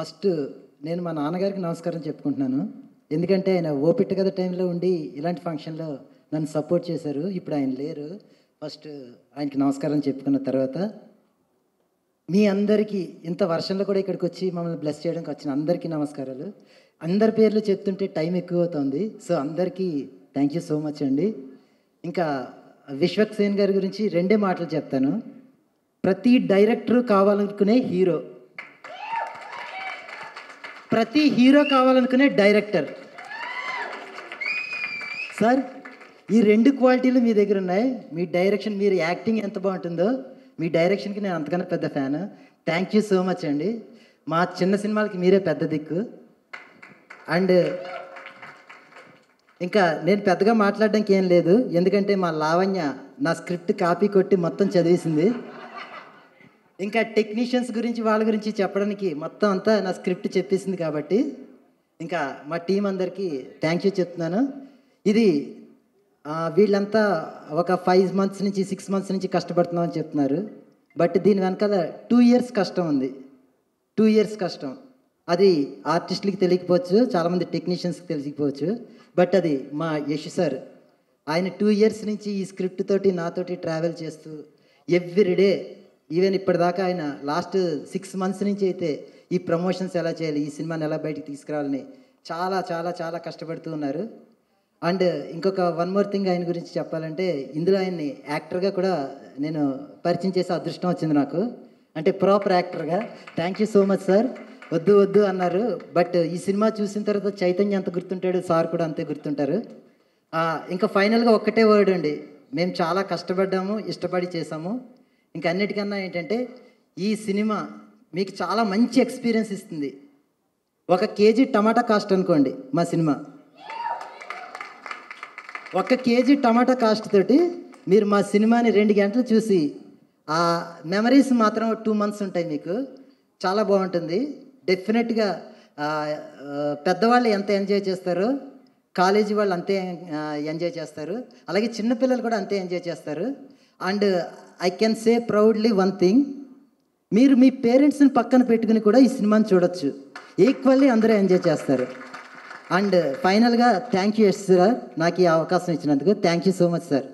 first నేను మా నాన్నగారికి నమస్కారం చెప్పుకుంటున్నాను ఎందుకంటే ఆయన ఓపిక కథ టైంలో ఉండి ఇలాంటి ఫంక్షన్లో నన్ను సపోర్ట్ చేశారు ఇప్పుడు ఆయన లేరు ఫస్ట్ ఆయనకి నమస్కారం చెప్పుకున్న తర్వాత మీ అందరికీ ఇంత వర్షంలో కూడా ఇక్కడికి వచ్చి మమ్మల్ని బ్లెస్ చేయడానికి వచ్చిన అందరికీ నమస్కారాలు అందరి పేర్లు చెప్తుంటే టైం ఎక్కువ అవుతుంది సో అందరికీ థ్యాంక్ యూ సో మచ్ అండి ఇంకా విశ్వక్ సేన్ గారి గురించి రెండే మాటలు చెప్తాను ప్రతి డైరెక్టర్ కావాలనుకునే హీరో ప్రతి హీరో కావాలనుకునే డైరెక్టర్ సార్ ఈ రెండు క్వాలిటీలు మీ దగ్గర ఉన్నాయి మీ డైరెక్షన్ మీరు యాక్టింగ్ ఎంత బాగుంటుందో మీ డైరెక్షన్కి నేను అంతకన్నా పెద్ద fan thank you so much అండి మా చిన్న సినిమాలకి మీరే పెద్ద దిక్కు అండ్ ఇంకా నేను పెద్దగా మాట్లాడడానికి ఏం లేదు ఎందుకంటే మా లావణ్య నా స్క్రిప్ట్ కాపీ కొట్టి మొత్తం చదివేసింది ఇంకా టెక్నీషియన్స్ గురించి వాళ్ళ గురించి చెప్పడానికి మొత్తం అంతా నా స్క్రిప్ట్ చెప్పేసింది కాబట్టి ఇంకా మా టీం అందరికీ థ్యాంక్ యూ చెప్తున్నాను ఇది ఆ, వీళ్ళంతా ఒక ఫైవ్ మంత్స్ నుంచి సిక్స్ మంత్స్ నుంచి కష్టపడుతున్నామని చెప్తున్నారు బట్ దీని వెనకాల టూ ఇయర్స్ కష్టం ఉంది టూ ఇయర్స్ కష్టం అది ఆర్టిస్టులకి తెలియకపోవచ్చు చాలామంది టెక్నీషియన్స్కి తెలియకపోవచ్చు బట్ అది మా యశ్ సార్ ఆయన టూ ఇయర్స్ నుంచి ఈ స్క్రిప్ట్ తోటి నాతోటి ట్రావెల్ చేస్తూ ఎవ్రీడే ఈవెన్ ఇప్పటిదాకా ఆయన లాస్ట్ సిక్స్ మంత్స్ నుంచి అయితే ఈ ప్రమోషన్స్ ఎలా చేయాలి ఈ సినిమాని ఎలా బయటికి తీసుకురావాలని చాలా చాలా చాలా కష్టపడుతూ ఉన్నారు అండ్ ఇంకొక వన్ మోర్ థింగ్ ఆయన గురించి చెప్పాలంటే ఇందులో ఆయన్ని యాక్టర్గా కూడా నేను పరిచయం చేసే అదృష్టం వచ్చింది నాకు అంటే ప్రాపర్ యాక్టర్గా thank you so much sir వద్దు వద్దు అన్నారు బట్ ఈ సినిమా చూసిన తర్వాత చైతన్య ఎంత గుర్తుంటాడు సార్ కూడా అంతే గుర్తుంటారు ఆ, ఇంకా ఫైనల్గా ఒక్కటే వర్డ్ అండి మేము చాలా కష్టపడ్డాము ఇష్టపడి చేసాము ఇంకా అన్నిటికన్నా ఏంటంటే ఈ సినిమా మీకు చాలా మంచి ఎక్స్పీరియన్స్ ఇస్తుంది ఒక కేజీ టమాటా కాస్ట్ అనుకోండి మా సినిమా ఒక కేజీ టమాటా కాస్ట్ తోటి మీరు మా సినిమాని రెండు గంటలు చూసి ఆ మెమరీస్ మాత్రం టూ మంత్స్ ఉంటాయి మీకు చాలా బాగుంటుంది డెఫినెట్గా ఆ, ఆ, పెద్దవాళ్ళు ఎంత ఎంజాయ్ చేస్తారో కాలేజీ వాళ్ళు అంతే ఆ, ఎంజాయ్ చేస్తారు అలాగే చిన్నపిల్లలు కూడా అంతే ఎంజాయ్ చేస్తారు and I can say proudly one thing మీరు మీ పేరెంట్స్ని పక్కన పెట్టుకుని కూడా ఈ సినిమాని చూడొచ్చు ఈక్వల్లీ అందరూ ఎంజాయ్ చేస్తారు అండ్ ఫైనల్గా థ్యాంక్ యూ ఎస్ సార్ నాకు ఈ అవకాశం ఇచ్చినందుకు thank you so much sir